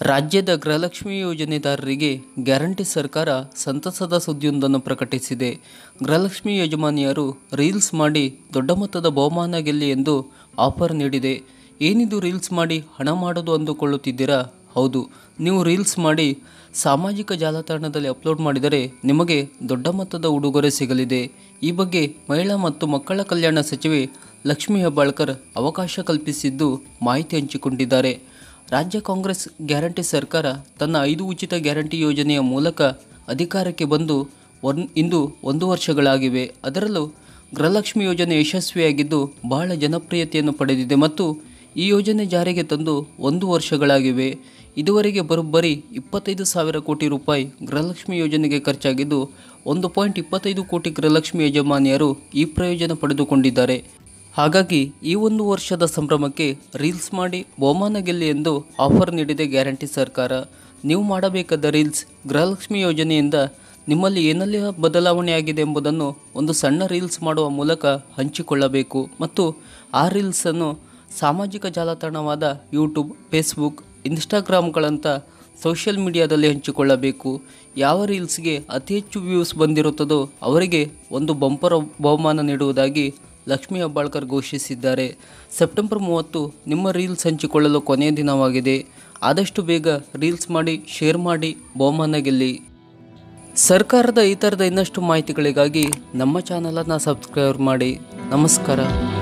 ರಾಜ್ಯದ ಗೃಹಲಕ್ಷ್ಮಿ ಯೋಜನೆದಾರರಿಗೆ ಗ್ಯಾರಂಟಿ ಸರ್ಕಾರ ಸಂತಸದ ಸುದ್ದಿಯೊಂದನ್ನು ಪ್ರಕಟಿಸಿದೆ ಗೃಹಲಕ್ಷ್ಮಿ ಯಜಮಾನಿಯರು ರೀಲ್ಸ್ ಮಾಡಿ ದೊಡ್ಡ ಮೊತ್ತದ ಬಹುಮಾನ ಗೆಲ್ಲಿ ಎಂದು ಆಫರ್ ನೀಡಿದೆ ಏನಿದು ರೀಲ್ಸ್ ಮಾಡಿ ಹಣ ಮಾಡೋದು ಅಂದುಕೊಳ್ಳುತ್ತಿದ್ದೀರಾ ಹೌದು ನೀವು ರೀಲ್ಸ್ ಮಾಡಿ ಸಾಮಾಜಿಕ ಜಾಲತಾಣದಲ್ಲಿ ಅಪ್ಲೋಡ್ ಮಾಡಿದರೆ ನಿಮಗೆ ದೊಡ್ಡ ಮೊತ್ತದ ಉಡುಗೊರೆ ಸಿಗಲಿದೆ ಈ ಬಗ್ಗೆ ಮಹಿಳಾ ಮತ್ತು ಮಕ್ಕಳ ಕಲ್ಯಾಣ ಸಚಿವೆ ಲಕ್ಷ್ಮೀ ಹೆಬ್ಬಾಳ್ಕರ್ ಅವಕಾಶ ಕಲ್ಪಿಸಿದ್ದು ಮಾಹಿತಿ ಹಂಚಿಕೊಂಡಿದ್ದಾರೆ ರಾಜ್ಯ ಕಾಂಗ್ರೆಸ್ ಗ್ಯಾರಂಟಿ ಸರ್ಕಾರ ತನ್ನ ಐದು ಉಚಿತ ಗ್ಯಾರಂಟಿ ಯೋಜನೆಯ ಮೂಲಕ ಅಧಿಕಾರಕ್ಕೆ ಬಂದು ಒನ್ ಇಂದು ಒಂದು ವರ್ಷಗಳಾಗಿವೆ ಅದರಲ್ಲೂ ಗೃಹಲಕ್ಷ್ಮಿ ಯೋಜನೆ ಯಶಸ್ವಿಯಾಗಿದ್ದು ಬಹಳ ಜನಪ್ರಿಯತೆಯನ್ನು ಪಡೆದಿದೆ ಮತ್ತು ಈ ಯೋಜನೆ ಜಾರಿಗೆ ತಂದು ಒಂದು ವರ್ಷಗಳಾಗಿವೆ ಇದುವರೆಗೆ ಬರೋಬ್ಬರಿ ಇಪ್ಪತ್ತೈದು ಸಾವಿರ ಕೋಟಿ ರೂಪಾಯಿ ಗೃಹಲಕ್ಷ್ಮಿ ಯೋಜನೆಗೆ ಖರ್ಚಾಗಿದ್ದು ಒಂದು ಪಾಯಿಂಟ್ ಇಪ್ಪತ್ತೈದು ಕೋಟಿ ಗೃಹಲಕ್ಷ್ಮಿ ಯಜಮಾನಿಯರು ಈ ಪ್ರಯೋಜನ ಪಡೆದುಕೊಂಡಿದ್ದಾರೆ ಹಾಗಾಗಿ ಈ ಒಂದು ವರ್ಷದ ಸಂಭ್ರಮಕ್ಕೆ ರೀಲ್ಸ್ ಮಾಡಿ ಬಹುಮಾನ ಗೆಲ್ಲಿ ಎಂದು ಆಫರ್ ನೀಡಿದೆ ಗ್ಯಾರಂಟಿ ಸರ್ಕಾರ ನೀವು ಮಾಡಬೇಕಾದ ರೀಲ್ಸ್ ಗೃಹಲಕ್ಷ್ಮಿ ಯೋಜನೆಯಿಂದ ನಿಮ್ಮಲ್ಲಿ ಏನೆಲ್ಲ ಬದಲಾವಣೆಯಾಗಿದೆ ಎಂಬುದನ್ನು ಒಂದು ಸಣ್ಣ ರೀಲ್ಸ್ ಮಾಡುವ ಮೂಲಕ ಹಂಚಿಕೊಳ್ಳಬೇಕು ಮತ್ತು ಆ ರೀಲ್ಸನ್ನು ಸಾಮಾಜಿಕ ಜಾಲತಾಣವಾದ ಯೂಟ್ಯೂಬ್ ಫೇಸ್ಬುಕ್ ಇನ್ಸ್ಟಾಗ್ರಾಮ್ಗಳಂಥ ಸೋಷಿಯಲ್ ಮೀಡಿಯಾದಲ್ಲಿ ಹಂಚಿಕೊಳ್ಳಬೇಕು ಯಾವ ರೀಲ್ಸ್ಗೆ ಅತಿ ಹೆಚ್ಚು ವ್ಯೂಸ್ ಬಂದಿರುತ್ತದೋ ಅವರಿಗೆ ಒಂದು ಬಂಪರ್ ಬಹುಮಾನ ನೀಡುವುದಾಗಿ ಲಕ್ಷ್ಮೀ ಹೆಬ್ಬಾಳ್ಕರ್ ಘೋಷಿಸಿದ್ದಾರೆ ಸೆಪ್ಟೆಂಬರ್ ಮೂವತ್ತು ನಿಮ್ಮ ರೀಲ್ಸ್ ಹಂಚಿಕೊಳ್ಳಲು ಕೊನೆಯ ದಿನವಾಗಿದೆ ಆದಷ್ಟು ಬೇಗ ರೀಲ್ಸ್ ಮಾಡಿ ಶೇರ್ ಮಾಡಿ ಬಹುಮಾನ ಗೆಲ್ಲಿ ಸರ್ಕಾರದ ಈ ಥರದ ಇನ್ನಷ್ಟು ಮಾಹಿತಿಗಳಿಗಾಗಿ ನಮ್ಮ ಚಾನಲನ್ನು ಸಬ್ಸ್ಕ್ರೈಬ್ ಮಾಡಿ ನಮಸ್ಕಾರ